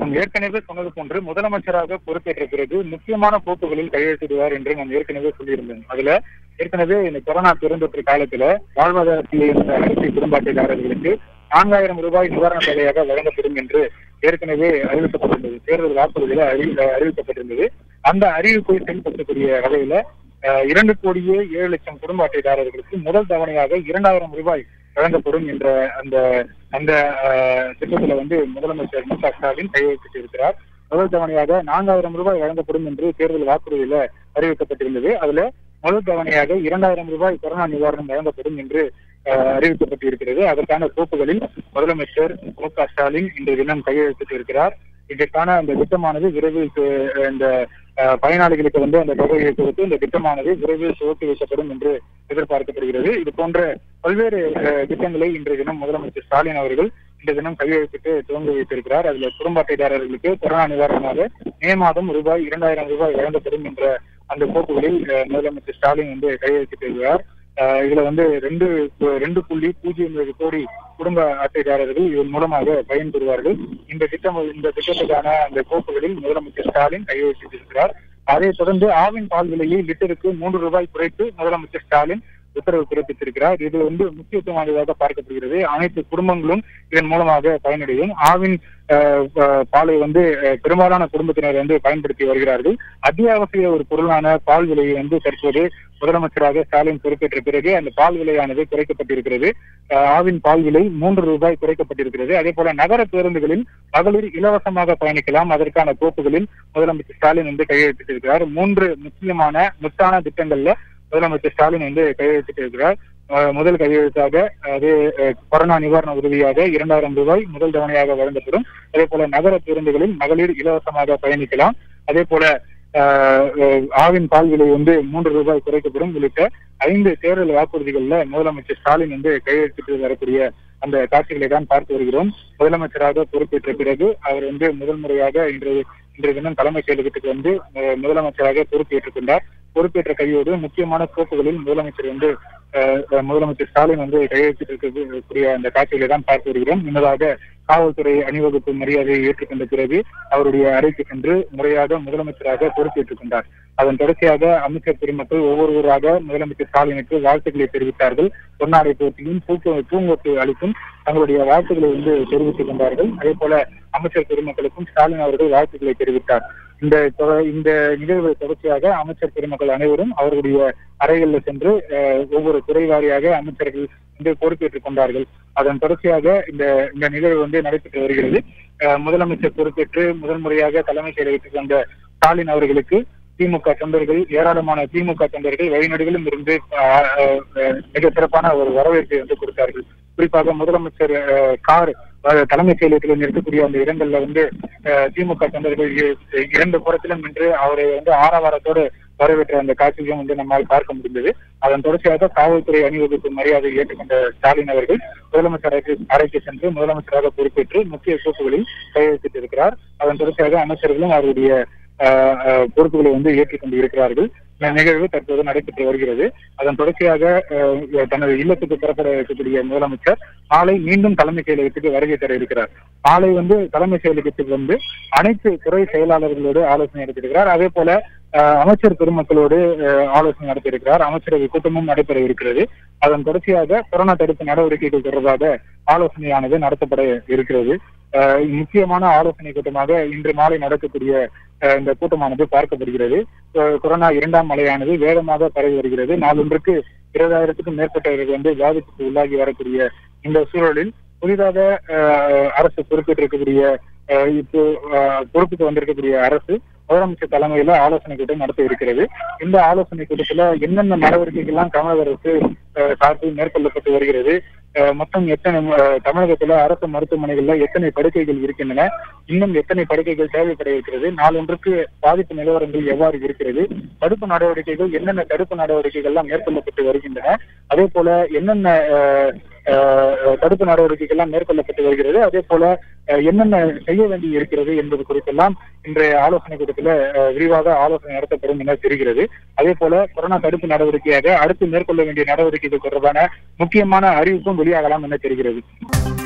நாம் ஏற்கனவே சொன்னது போன்று முதலமைச்சராக பொறுப்பேற்ற பிறகு முக்கியமான பொறுப்புகளில் கையெழுத்திடுவார் என்று நாம் ஏற்கனவே சொல்லியிருந்தோம் அதுல ஏற்கனவே இந்த கொரோனா பெருந்தொற்று காலத்துல வாழ்வாதாரத்தில் இருந்த அரிசி குடும்ப அட்டைதாரர்களுக்கு நான்காயிரம் ரூபாய் நிவாரண தொகையாக வழங்கப்படும் என்று ஏற்கனவே அறிவிக்கப்பட்டிருந்தது தேர்தல் வாக்குறுதியில அறி அறிவிக்கப்பட்டிருந்தது அந்த அறிவிப்பை செயல்படுத்தக்கூடிய வகையில அஹ், இரண்டு கோடியே ஏழு லட்சம் குடும்ப அட்டைதாரர்களுக்கு முதல் தவணையாக இரண்டாயிரம் ரூபாய் வழங்கப்படும் என்ற அந்த அந்த அஹ், திட்டத்துல வந்து முதலமைச்சர் மு க ஸ்டாலின் கையெழுத்திட்டு இருக்கிறார் முதல் தவணையாக நான்காயிரம் ரூபாய் வழங்கப்படும் என்று தேர்தல் வாக்குறுதியில அறிவிக்கப்பட்டிருந்தது அதுல முதல் தவணையாக இரண்டாயிரம் ரூபாய் கொரோனா நிவாரணம் வழங்கப்படும் என்று அஹ், அறிவிக்கப்பட்டு இருக்கிறது அதற்கான கோப்புகளில் முதலமைச்சர் மு க ஸ்டாலின் இன்றைய தினம் கையெழுத்திட்டு இருக்கிறார் இதற்கான அந்த திட்டமானது விரைவில் து- இந்த அஹ், பயனாளிகளுக்கு வந்து அந்த தொகையை கொடுத்து இந்த திட்டமானது விரைவில் துவக்கி வைக்கப்படும் என்று எதிர்பார்க்கப்படுகிறது இது போன்ற பல்வேறு அஹ், திட்டங்களை இன்றைய தினம் முதலமைச்சர் ஸ்டாலின் அவர்கள் இந்த தினம் கையெழுத்திட்டு துவங்கி வைத்திருக்கிறார் அதுல குடும்ப அட்டைதாரர்களுக்கு கொரோனா நிவாரணமாக மே மாதம் ரூபாய் இரண்டாயிரம் ரூபாய் வழங்கப்படும் என்ற அந்த கோப்புகளில் அஹ், முதலமைச்சர் ஸ்டாலின் வந்து கையெழுத்திட்டிருக்கிறார் அஹ், இதுல வந்து ரெண்டு ரெண்டு புள்ளி பூஜ்ஜியம் ஏழு கோடி குடும்ப அட்டைதாரர்கள் இதன் மூலமாக பயன்பெறுவார்கள் இந்த திட்டம் இந்த திட்டத்துக்கான அந்த கோப்புகளில் முதலமைச்சர் ஸ்டாலின் கையெழுத்திட்டிருக்கிறார் அதைத் தொடர்ந்து ஆவின் பால் விலையை லிட்டருக்கு மூன்று ரூபாய் குறைத்து முதலமைச்சர் ஸ்டாலின் உத்தரவு பிறப்பித்திருக்கிறார் இது வந்து முக்கியத்துவம் வாய்ந்ததாக பார்க்கப்படுகிறது அனைத்து குடும்பங்களும் இதன் மூலமாக பயனடையும் ஆவின் அஹ், அஹ், பாலை வந்து அஹ், பெரும்பாலான குடும்பத்தினர் வந்து பயன்படுத்தி வருகிறார்கள் அத்தியாவசிய ஒரு பொருளான பால் விலையை வந்து தற்போது முதலமைச்சராக ஸ்டாலின் பொறுப்பேற்ற பிறகு அந்த பால் விலையானது குறைக்கப்பட்டிருக்கிறது அஹ், ஆவின் பால் விலை மூன்று ரூபாய் குறைக்கப்பட்டிருக்கிறது அதே போல நகர பேருந்துகளில் மகளிர் இலவசமாக பயணிக்கலாம் அதற்கான கோப்புகளில் முதலமைச்சர் ஸ்டாலின் வந்து கையெழுத்திட்டிருக்கிறார் மூன்று முக்கியமான முத்தான திட்டங்கள்ல முதலமைச்சர் ஸ்டாலின் வந்து கையெழுத்திட்டிருக்கிறார் அஹ், முதல் கையெழுத்தாக அது அஹ், கொரோனா நிவாரண உதவியாக இரண்டாயிரம் ரூபாய் முதல் தவணையாக வழங்கப்படும் அதே போல நகர பேருந்துகளில் மகளிர் இலவசமாக பயணிக்கலாம் அதே போல அஹ், அஹ், ஆவின் பால் விலை வந்து மூன்று ரூபாய் குறைக்கப்படும் உள்ளிட்ட ஐந்து தேர்தல் வாக்குறுதிகள்ல முதலமைச்சர் ஸ்டாலின் வந்து கையெழுத்திட்டு வரக்கூடிய அந்த காட்சிகளை தான் பார்த்து வருகிறோம் முதலமைச்சராக பொறுப்பேற்ற பிறகு அவர் வந்து முதல் முறையாக இன்று இன்றைய தினம் தலைமைச் செயலகத்துக்கு வந்து அஹ், முதலமைச்சராக பொறுப்பேற்றுக் கொண்டார் பொறுப்பேற்ற கையோடு முக்கியமான கோப்புகளில் முதலமைச்சர் வந்து அஹ், அஹ், முதலமைச்சர் ஸ்டாலின் வந்து கையெழுத்திட்டிருக்கக்கூடிய அந்த காட்சிகளை தான் பார்த்து வருகிறோம் முன்னதாக காவல்துறை அணிவகுப்பு மரியாதையை ஏற்றுக்கொண்ட பிறகு அவருடைய அறைக்கு சென்று முறையாக முதலமைச்சராக பொறுப்பேற்றுக் கொண்டார் அதன் தொடர்ச்சியாக அமைச்சர் பெருமக்கள் ஒவ்வொருவராக முதலமைச்சர் ஸ்டாலினுக்கு வாழ்த்துக்களை தெரிவித்தார்கள் பொன்னாடை போட்டியும் பூக்கு பூங்கொத்து அளித்தும் தங்களுடைய வாழ்த்துக்களை வந்து தெரிவித்துக் கொண்டார்கள் அதே போல அமைச்சர் பெருமக்களுக்கும் ஸ்டாலின் அவர்கள் வாழ்த்துக்களை தெரிவித்தார் இந்த தொ- இந்த நிகழ்வை தொடர்ச்சியாக அமைச்சர் பெருமக்கள் அனைவரும் அவர்களுடைய அறைகளில் சென்று அஹ், ஒவ்வொரு துறை வாரியாக அமைச்சர்கள் வந்து பொறுப்பேற்றுக் கொண்டார்கள் அதன் தொடர்ச்சியாக இந்த இந்த நிகழ்வு வந்து நடைபெற்று வருகிறது அஹ், முதலமைச்சர் பொறுப்பேற்று முதல் முறையாக தலைமைச் செயலகத்துக்கு வந்த ஸ்டாலின் அவர்களுக்கு திமுக தொண்டர்கள் ஏராளமான திமுக தொண்டர்கள் வழிநடுகளும் இருந்து அஹ், அஹ், மிக சிறப்பான ஒரு வரவேற்பை வந்து கொடுத்தார்கள் குறிப்பாக முதலமைச்சர் அஹ், கார் அஹ், தலைமைச் செயலகத்தில் நிறுத்தக்கூடிய அந்த இடங்கள்ல வந்து அஹ், திமுக தொண்டர்கள் இ- இரண்டு புறத்திலும் நின்று அவரை வந்து ஆரவாரத்தோடு வரவேற்ற அந்த காட்சியும் வந்து நம்மால் பார்க்க முடிந்தது அதன் தொடர்ச்சியாக காவல்துறை அணிவகுப்பு மரியாதை ஏற்றுக்கொண்ட ஸ்டாலின் அவர்கள் முதலமைச்சர் அறைக்கு அறைக்கு சென்று முதலமைச்சராக பொறுப்பேற்று முக்கிய கோப்புகளில் கையெழுத்திட்டிருக்கிறார் அதன் தொடர்ச்சியாக அமைச்சர்களும் அவருடைய அஹ், அஹ், பொறுப்புகளை வந்து ஏற்றுக்கொண்டு இருக்கிறார்கள் இந்த நிகழ்வு தற்போது நடைபெற்று வருகிறது அதன் தொடர்ச்சியாக அஹ், தனது இல்லத்துக்கு புறப்பட இருக்கக்கூடிய முதலமைச்சர் நாளை மீண்டும் தலைமைச் செயலகத்துக்கு வருகை தர இருக்கிறார் நாளை வந்து தலைமைச் செயலகத்துக்கு வந்து அனைத்து துறை செயலாளர்களோடு ஆலோசனை நடத்தியிருக்கிறார் அதே போல அஹ், அமைச்சர் பெருமக்களோடு அஹ், ஆலோசனை நடத்தியிருக்கிறார் அமைச்சரவை கூட்டமும் நடைபெற இருக்கிறது அதன் தொடர்ச்சியாக கொரோனா தடுப்பு நடவடிக்கைகள் தொடர்பாக ஆலோசனையானது நடத்தப்பட இருக்கிறது அஹ், முக்கியமான ஆலோசனை கூட்டமாக இன்று மாலை நடக்கக்கூடிய அஹ், இந்த கூட்டமானது பார்க்கப்படுகிறது அஹ், கொரோனா இரண்டாம் அலையானது வேகமாக பரவி வருகிறது நாளொன்றுக்கு இருபதாயிரத்துக்கும் மேற்பட்டவர்கள் வந்து பாதிப்புக்கு உள்ளாகி வரக்கூடிய இந்த சூழலில் புதிதாக அஹ், அரசு பொறுப்பேற்றிருக்கக்கூடிய அஹ், இப்போ அஹ், பொறுப்புக்கு வந்திருக்கக்கூடிய அரசு முதலமைச்சர் தலைமையில ஆலோசனை கூட்டம் நடத்த இருக்கிறது இந்த ஆலோசனை கூட்டத்துல என்னென்ன நடவடிக்கைகள்லாம் தமிழக அரசு அஹ், சார்பில் மேற்கொள்ளப்பட்டு வருகிறது அஹ், மொத்தம் எத்தனை அஹ், தமிழகத்துல அரசு மருத்துவமனைகள்ல எத்தனை படுக்கைகள் இருக்கின்றன இன்னும் எத்தனை படுக்கைகள் தேவைப்பட இருக்கிறது நாளொன்றுக்கு பாதிப்பு நிலவரங்கள் எவ்வாறு இருக்கிறது தடுப்பு நடவடிக்கைகள் என்னென்ன தடுப்பு நடவடிக்கைகள் எல்லாம் மேற்கொள்ளப்பட்டு வருகின்றன அதே போல என்னென்ன அஹ், அஹ், தடுப்பு நடவடிக்கைகள் எல்லாம் மேற்கொள்ளப்பட்டு வருகிறது அதே போல அஹ், என்னென்ன செய்ய வேண்டி இருக்கிறது என்பது குறித்தெல்லாம் இன்றைய ஆலோசனை கூட்டத்தில் அஹ், விரிவாக ஆலோசனை நடத்தப்படும் என தெரிகிறது அதே போல கொரோனா தடுப்பு நடவடிக்கையாக அடுத்து மேற்கொள்ள வேண்டிய நடவடிக்கைகள் தொடர்பான முக்கியமான அறிவிப்பும் வெளியாகலாம் என தெரிகிறது